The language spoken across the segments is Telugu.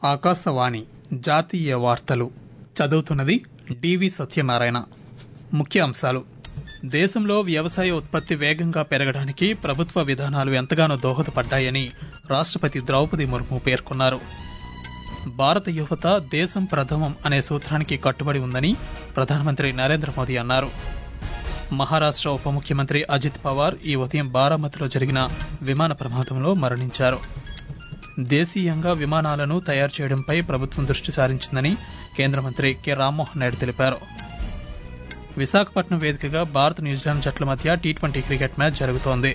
ఆకాశవాణి జాతీయ వార్తలు చదువుతున్నది డివి సత్యనారాయణ ముఖ్య అంశాలు దేశంలో వ్యవసాయ ఉత్పత్తి వేగంగా పెరగడానికి ప్రభుత్వ విధానాలు ఎంతగానో దోహదపడ్డాయని రాష్ట్రపతి ద్రౌపది ముర్ము పేర్కొన్నారు భారత యువత దేశం ప్రథమం అనే సూత్రానికి కట్టుబడి ఉందని ప్రధానమంత్రి నరేంద్ర మోదీ అన్నారు మహారాష్ట్ర ఉప ముఖ్యమంత్రి అజిత్ పవార్ ఈ ఉదయం బారామతిలో జరిగిన విమాన ప్రమాదంలో మరణించారు దేశీయంగా విమానాలను తయారు చేయడంపై ప్రభుత్వం దృష్టి సారించిందని కేంద్ర మంత్రి కె రామ్మోహన్ నాయుడు తెలిపారు విశాఖపట్నం వేదికగా భారత్ న్యూజిలాండ్ జట్ల మధ్య టీ ట్వంటీ క్రికెట్ మ్యాచ్ జరుగుతోంది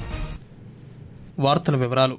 వార్తల వివరాలు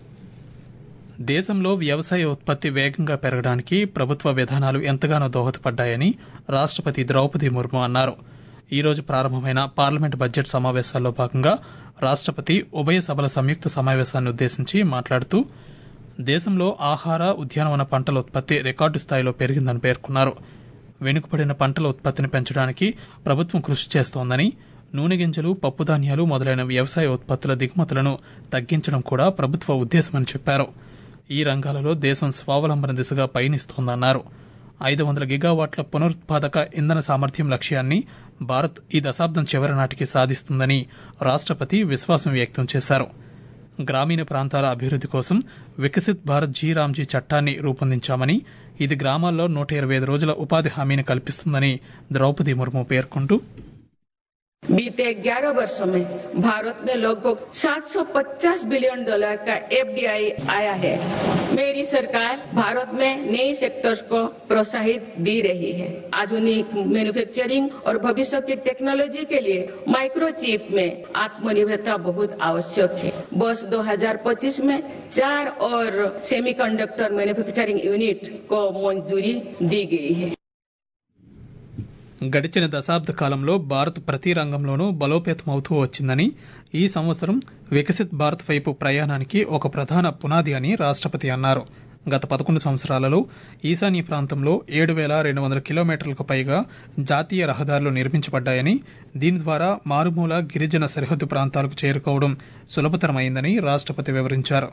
దేశంలో వ్యవసాయ ఉత్పత్తి వేగంగా పెరగడానికి ప్రభుత్వ విధానాలు ఎంతగానో దోహదపడ్డాయని రాష్ట్రపతి ద్రౌపది ముర్ము అన్నారు ఈ రోజు ప్రారంభమైన పార్లమెంట్ బడ్జెట్ సమావేశాల్లో భాగంగా రాష్ట్రపతి ఉభయ సభల సంయుక్త సమావేశాన్ని ఉద్దేశించి మాట్లాడుతూ దేశంలో ఆహార ఉద్యానవన పంటల ఉత్పత్తి రికార్డు స్థాయిలో పెరిగిందని పేర్కొన్నారు వెనుకబడిన పంటల ఉత్పత్తిని పెంచడానికి ప్రభుత్వం కృషి చేస్తోందని నూనె గింజలు పప్పుధాన్యాలు మొదలైన వ్యవసాయ ఉత్పత్తుల దిగుమతులను తగ్గించడం కూడా ప్రభుత్వ ఉద్దేశమని చెప్పారు ఈ రంగాలలో దేశం స్వావలంబన దిశగా పయనిస్తోందన్నారు ఐదు వందల గిగావాట్ల పునరుత్పాదక ఇంధన సామర్థ్యం లక్ష్యాన్ని భారత్ ఈ దశాబ్దం చివరి నాటికి సాధిస్తుందని రాష్ట్రపతి విశ్వాసం వ్యక్తం చేశారు గ్రామీణ ప్రాంతాల అభివృద్ది కోసం వికసిత్ భారత్ జీ రామ్జీ చట్టాన్ని రూపొందించామని ఇది గ్రామాల్లో నూట ఇరవై ఐదు రోజుల ఉపాధి హామీని కల్పిస్తుందని ద్రౌపది ముర్ము పేర్కొంటూ बीते 11 वर्षों में भारत में लगभग 750 बिलियन डॉलर का एफडीआई आया है मेरी सरकार भारत में नए सेक्टर्स को प्रोत्साहित दी रही है आधुनिक मैन्युफैक्चरिंग और भविष्य की टेक्नोलॉजी के लिए माइक्रोचिप में आत्मनिर्भरता बहुत आवश्यक है वर्ष 2025 में चार और सेमीकंडक्टर मैन्युफैक्चरिंग यूनिट को मंजूरी दी गई है గడిచిన దశాబ్ద కాలంలో భారత్ ప్రతి రంగంలోనూ బలోపేతమవుతూ వచ్చిందని ఈ సంవత్సరం వికసిత్ భారత్ వైపు ప్రయాణానికి ఒక ప్రధాన పునాది అని రాష్ట్రపతి అన్నారు గత పదకొండు సంవత్సరాలలో ఈశాన్య ప్రాంతంలో ఏడు వేల రెండు వందల కిలోమీటర్లకు పైగా జాతీయ రహదారులు నిర్మించబడ్డాయని దీని ద్వారా మారుమూల గిరిజన సరిహద్దు ప్రాంతాలకు చేరుకోవడం సులభతరమైందని రాష్ట్రపతి వివరించారు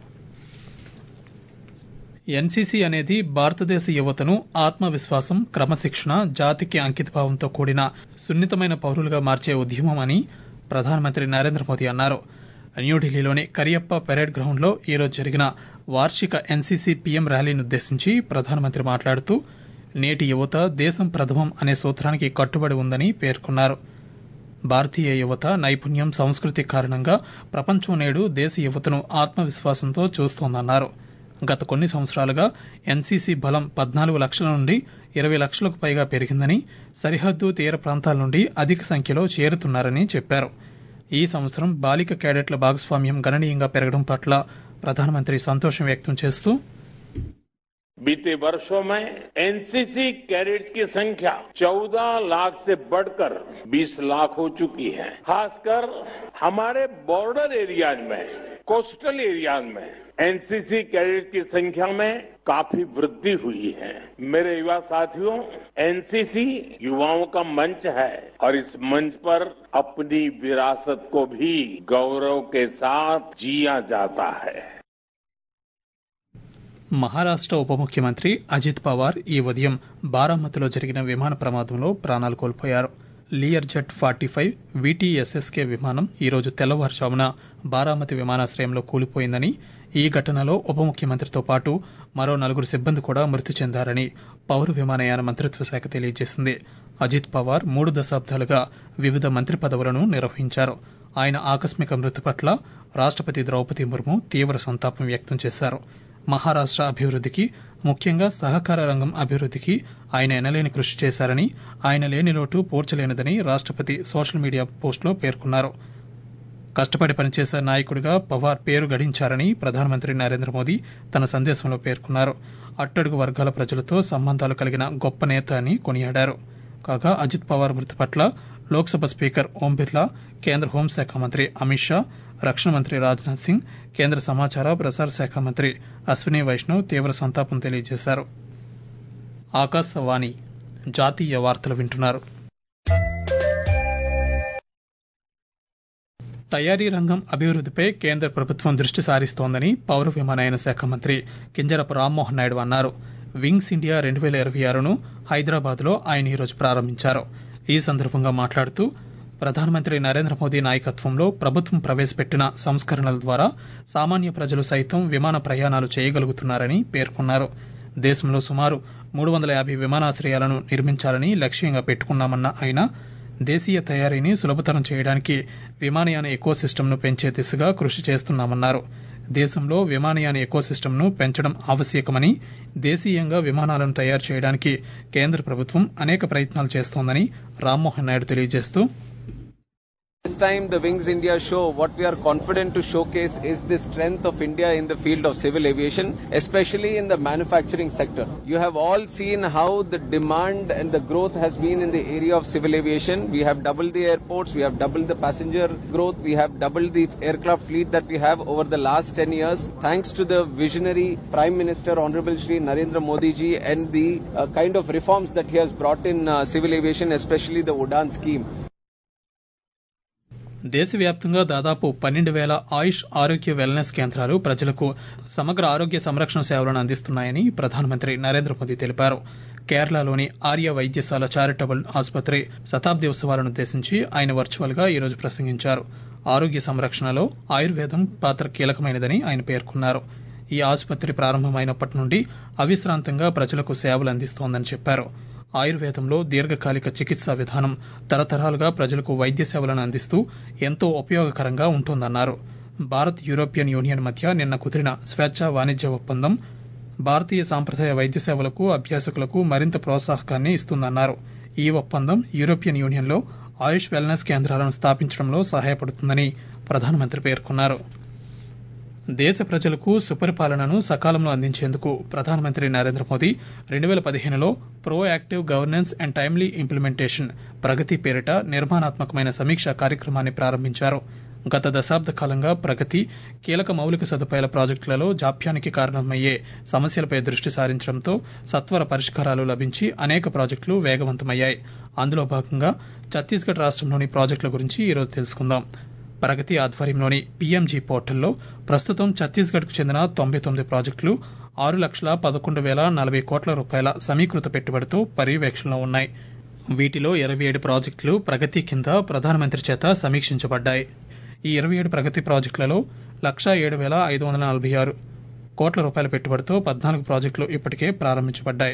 ఎన్సీసీ అనేది భారతదేశ యువతను ఆత్మవిశ్వాసం క్రమశిక్షణ జాతికి అంకితభావంతో కూడిన సున్నితమైన పౌరులుగా మార్చే ఉద్యమం అని ప్రధానమంత్రి నరేంద్ర మోదీ అన్నారు న్యూఢిల్లీలోని కరియప్ప పెరేడ్ గ్రౌండ్లో ఈరోజు జరిగిన వార్షిక ఎన్సీసీ పీఎం ర్యాలీని ఉద్దేశించి ప్రధానమంత్రి మాట్లాడుతూ నేటి యువత దేశం ప్రథమం అనే సూత్రానికి కట్టుబడి ఉందని పేర్కొన్నారు భారతీయ యువత నైపుణ్యం సంస్కృతి కారణంగా ప్రపంచం నేడు దేశ యువతను ఆత్మవిశ్వాసంతో చూస్తోందన్నారు గత కొన్ని సంవత్సరాలుగా ఎన్సీసీ బలం పద్నాలుగు లక్షల నుండి ఇరవై లక్షలకు పైగా పెరిగిందని సరిహద్దు తీర ప్రాంతాల నుండి అధిక సంఖ్యలో చేరుతున్నారని చెప్పారు ఈ సంవత్సరం బాలిక క్యాడెట్ల భాగస్వామ్యం గణనీయంగా పెరగడం పట్ల ప్రధానమంత్రి సంతోషం వ్యక్తం చేస్తూ बीते वर्षों में एनसीसी कैडेट्स की संख्या 14 लाख से बढ़कर 20 लाख हो चुकी है खासकर हमारे बॉर्डर एरियाज में कोस्टल एरियाज में एनसीसी कैडेट की संख्या में काफी वृद्धि हुई है मेरे युवा साथियों एनसीसी युवाओं का मंच है और इस मंच पर अपनी विरासत को भी गौरव के साथ जिया जाता है మహారాష్ట్ర ఉప ముఖ్యమంత్రి అజిత్ పవార్ ఈ ఉదయం బారామతిలో జరిగిన విమాన ప్రమాదంలో ప్రాణాలు కోల్పోయారు Learjet forty five V T S S K విమానం ఈరోజు తెల్లవారుజామున బారామతి విమానాశ్రయంలో కూలిపోయిందని ఈ ఘటనలో ఉప ముఖ్యమంత్రితో పాటు మరో నలుగురు సిబ్బంది కూడా మృతి చెందారని పౌర విమానయాన మంత్రిత్వ శాఖ తెలియజేసింది అజిత్ పవార్ మూడు దశాబ్దాలుగా వివిధ మంత్రి పదవులను నిర్వహించారు ఆయన ఆకస్మిక మృతి పట్ల రాష్ట్రపతి ద్రౌపది ముర్ము తీవ్ర సంతాపం వ్యక్తం చేశారు మహారాష్ట్ర అభివృద్ధికి ముఖ్యంగా సహకార రంగం అభివృద్ధికి ఆయన ఎనలేని కృషి చేశారని ఆయన లేని లోటు పూడ్చలేనిదని రాష్ట్రపతి సోషల్ మీడియా పోస్టులో పేర్కొన్నారు కష్టపడి పనిచేసే నాయకుడిగా పవార్ పేరు గడించారని ప్రధానమంత్రి నరేంద్ర మోదీ తన సందేశంలో పేర్కొన్నారు అట్టడుగు వర్గాల ప్రజలతో సంబంధాలు కలిగిన గొప్ప నేత అని కొనియాడారు కాగా అజిత్ పవార్ మృతి పట్ల లోక్సభ స్పీకర్ ఓం బిర్లా కేంద్ర హోంశాఖ మంత్రి అమిత్ షా రక్షణ మంత్రి రాజ్నాథ్ సింగ్ కేంద్ర సమాచార ప్రసార శాఖ మంత్రి అశ్విని వైష్ణవ్ తీవ్ర సంతాపం తెలియజేశారు ఆకాశవాణి జాతీయ వార్తలు వింటున్నారు తయారీ రంగం అభివృద్దిపై కేంద్ర ప్రభుత్వం దృష్టి సారిస్తోందని పౌర విమానయాన శాఖ మంత్రి కింజరపు రామ్మోహన్ నాయుడు అన్నారు వింగ్స్ ఇండియా రెండు వేల ఇరవై ఆరును హైదరాబాద్లో ఆయన ఈరోజు ప్రారంభించారు ఈ సందర్భంగా మాట్లాడుతూ ప్రధానమంత్రి నరేంద్ర మోదీ నాయకత్వంలో ప్రభుత్వం ప్రవేశపెట్టిన సంస్కరణల ద్వారా సామాన్య ప్రజలు సైతం విమాన ప్రయాణాలు చేయగలుగుతున్నారని పేర్కొన్నారు దేశంలో సుమారు మూడు వందల యాభై విమానాశ్రయాలను నిర్మించాలని లక్ష్యంగా పెట్టుకున్నామన్న ఆయన దేశీయ తయారీని సులభతరం చేయడానికి విమానయాన ఎకోసిస్టమ్ను పెంచే దిశగా కృషి చేస్తున్నామన్నారు దేశంలో విమానయాన ఎకోసిస్టమ్ను పెంచడం ఆవశ్యకమని దేశీయంగా విమానాలను తయారు చేయడానికి కేంద్ర ప్రభుత్వం అనేక ప్రయత్నాలు చేస్తోందని రామ్మోహన్ నాయుడు తెలియజేస్తూ This time, the Wings India show, what we are confident to showcase is the strength of India in the field of civil aviation, especially in the manufacturing sector. You have all seen how the demand and the growth has been in the area of civil aviation. We have doubled the airports, we have doubled the passenger growth, we have doubled the aircraft fleet that we have over the last 10 years, thanks to the visionary Prime Minister, Honorable Shri Narendra Modi ji, and the uh, kind of reforms that he has brought in uh, civil aviation, especially the Udan scheme. దేశవ్యాప్తంగా దాదాపు పన్నెండు వేల ఆయుష్ ఆరోగ్య వెల్నెస్ కేంద్రాలు ప్రజలకు సమగ్ర ఆరోగ్య సంరక్షణ సేవలను అందిస్తున్నాయని ప్రధానమంత్రి నరేంద్ర మోదీ తెలిపారు కేరళలోని ఆర్య వైద్యశాల చారిటబుల్ ఆసుపత్రి శతాబ్ది ఉత్సవాలను ఉద్దేశించి ఆయన వర్చువల్ గా ఈరోజు ప్రసంగించారు ఆరోగ్య సంరక్షణలో ఆయుర్వేదం పాత్ర కీలకమైనదని ఆయన పేర్కొన్నారు ఈ ఆసుపత్రి ప్రారంభమైనప్పటి నుండి అవిశ్రాంతంగా ప్రజలకు సేవలు అందిస్తోందని చెప్పారు ఆయుర్వేదంలో దీర్ఘకాలిక చికిత్సా విధానం తరతరాలుగా ప్రజలకు వైద్య సేవలను అందిస్తూ ఎంతో ఉపయోగకరంగా ఉంటోందన్నారు భారత్ యూరోపియన్ యూనియన్ మధ్య నిన్న కుదిరిన స్వేచ్ఛా వాణిజ్య ఒప్పందం భారతీయ సాంప్రదాయ వైద్య సేవలకు అభ్యాసకులకు మరింత ప్రోత్సాహకాన్ని ఇస్తుందన్నారు ఈ ఒప్పందం యూరోపియన్ యూనియన్లో ఆయుష్ వెల్నెస్ కేంద్రాలను స్థాపించడంలో సహాయపడుతుందని ప్రధానమంత్రి పేర్కొన్నారు దేశ ప్రజలకు సుపరిపాలనను సకాలంలో అందించేందుకు ప్రధానమంత్రి నరేంద్ర మోదీ రెండు వేల పదిహేనులో pro active governance and timely implementation Pragati పేరిట నిర్మాణాత్మకమైన సమీక్ష కార్యక్రమాన్ని ప్రారంభించారు గత దశాబ్ద కాలంగా ప్రగతి కీలక మౌలిక సదుపాయాల ప్రాజెక్టులలో జాప్యానికి కారణమయ్యే సమస్యలపై దృష్టి సారించడంతో సత్వర పరిష్కారాలు లభించి అనేక ప్రాజెక్టులు వేగవంతమయ్యాయి అందులో భాగంగా ఛత్తీస్గఢ్ రాష్ట్రంలోని ప్రాజెక్టుల గురించి ఈరోజు తెలుసుకుందాం ప్రగతి ఆధ్వర్యంలోని పీఎంజీ పోర్టల్లో ప్రస్తుతం ఛత్తీస్గఢ్కు చెందిన తొంభై తొమ్మిది ప్రాజెక్టులు ఆరు లక్షల పదకొండు వేల నలభై కోట్ల రూపాయల సమీకృత పెట్టుబడితో పర్యవేక్షణలో ఉన్నాయి వీటిలో ఇరవై ఏడు ప్రాజెక్టులు ప్రగతి కింద ప్రధానమంత్రి చేత సమీక్షించబడ్డాయి ఈ ఇరవై ఏడు ప్రగతి ప్రాజెక్టులలో లక్షా ఏడు వేల ఐదు వందల నలభై ఆరు కోట్ల రూపాయల పెట్టుబడితో పద్నాలుగు ప్రాజెక్టులు ఇప్పటికే ప్రారంభించబడ్డాయి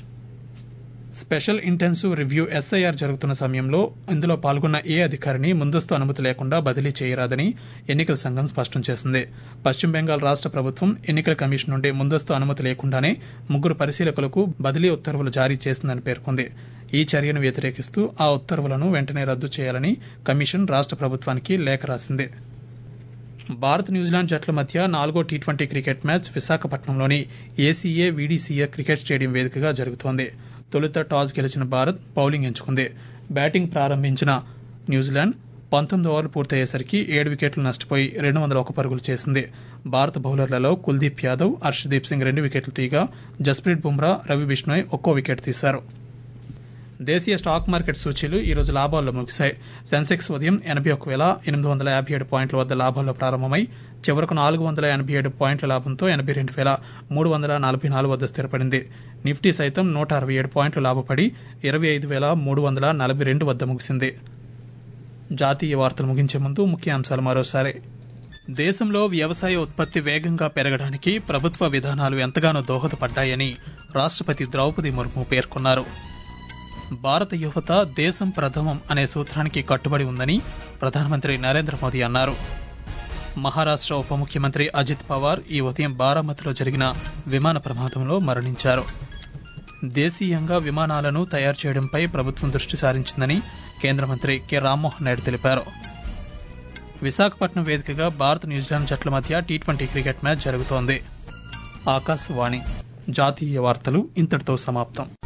స్పెషల్ ఇంటెన్సివ్ రివ్యూ ఎస్ఐఆర్ జరుగుతున్న సమయంలో ఇందులో పాల్గొన్న ఏ అధికారిని ముందస్తు అనుమతి లేకుండా బదిలీ చేయరాదని ఎన్నికల సంఘం స్పష్టం చేసింది పశ్చిమ బెంగాల్ రాష్ట ప్రభుత్వం ఎన్నికల కమిషన్ నుండి ముందస్తు అనుమతి లేకుండానే ముగ్గురు పరిశీలకులకు బదిలీ ఉత్తర్వులు జారీ చేసిందని పేర్కొంది ఈ చర్యను వ్యతిరేకిస్తూ ఆ ఉత్తర్వులను వెంటనే రద్దు చేయాలని కమిషన్ రాష్ట ప్రభుత్వానికి లేఖ రాసింది భారత్ న్యూజిలాండ్ జట్ల మధ్య నాలుగో టీ ట్వంటీ క్రికెట్ మ్యాచ్ విశాఖపట్నంలోని ఏసీఏ వీడీసీఏ క్రికెట్ స్టేడియం వేదికగా జరుగుతోంది తొలుత టాస్ గెలిచిన భారత్ బౌలింగ్ ఎంచుకుంది బ్యాటింగ్ ప్రారంభించిన న్యూజిలాండ్ పంతొమ్మిది ఓవర్లు పూర్తయ్యేసరికి ఏడు వికెట్లు నష్టపోయి రెండు వందల ఒక పరుగులు చేసింది భారత బౌలర్లలో కుల్దీప్ యాదవ్ హర్షదీప్ సింగ్ రెండు వికెట్లు తీగా జస్ప్రీత్ బుమ్రా రవి బిష్ణోయ్ ఒక్కో వికెట్ తీశారు దేశీయ స్టాక్ మార్కెట్ సూచీలు ఈ రోజు లాభాల్లో ముగిశాయి సెన్సెక్స్ ఉదయం ఎనభై ఒక వేల ఎనిమిది వందల యాభై ఏడు పాయింట్ల వద్ద లాభాల్లో ప్రారంభమై చివరకు నాలుగు వందల ఎనభై ఏడు పాయింట్ల లాభంతో ఎనభై రెండు వేల మూడు వందల నలభై నాలుగు వద్ద స్థిరపడింది నిఫ్టీ సైతం నూట అరవై ఏడు పాయింట్లు లాభపడి ఇరవై ఐదు వేల మూడు వందల నలభై రెండు వద్ద ముగిసింది జాతీయ వార్తలు ముగించే ముందు ముఖ్యాంశాలు మరోసారి దేశంలో వ్యవసాయ ఉత్పత్తి వేగంగా పెరగడానికి ప్రభుత్వ విధానాలు ఎంతగానో దోహదపడ్డాయని రాష్ట్రపతి ద్రౌపది ముర్ము పేర్కొన్నారు భారత యువత దేశం ప్రథమం అనే సూత్రానికి కట్టుబడి ఉందని ప్రధానమంత్రి నరేంద్ర మోదీ అన్నారు మహారాష్ట్ర ఉప ముఖ్యమంత్రి అజిత్ పవార్ ఈ ఉదయం బారామతిలో జరిగిన విమాన ప్రమాదంలో మరణించారు దేశీయంగా విమానాలను తయారు చేయడంపై ప్రభుత్వం దృష్టి సారించిందని కేంద్ర మంత్రి కె రామ్మోహన్ నాయుడు తెలిపారు విశాఖపట్నం వేదికగా భారత్ న్యూజిలాండ్ జట్ల మధ్య టీ ట్వంటీ క్రికెట్ మ్యాచ్ జరుగుతోంది ఆకాశవాణి జాతీయ వార్తలు ఇంతటితో సమాప్తం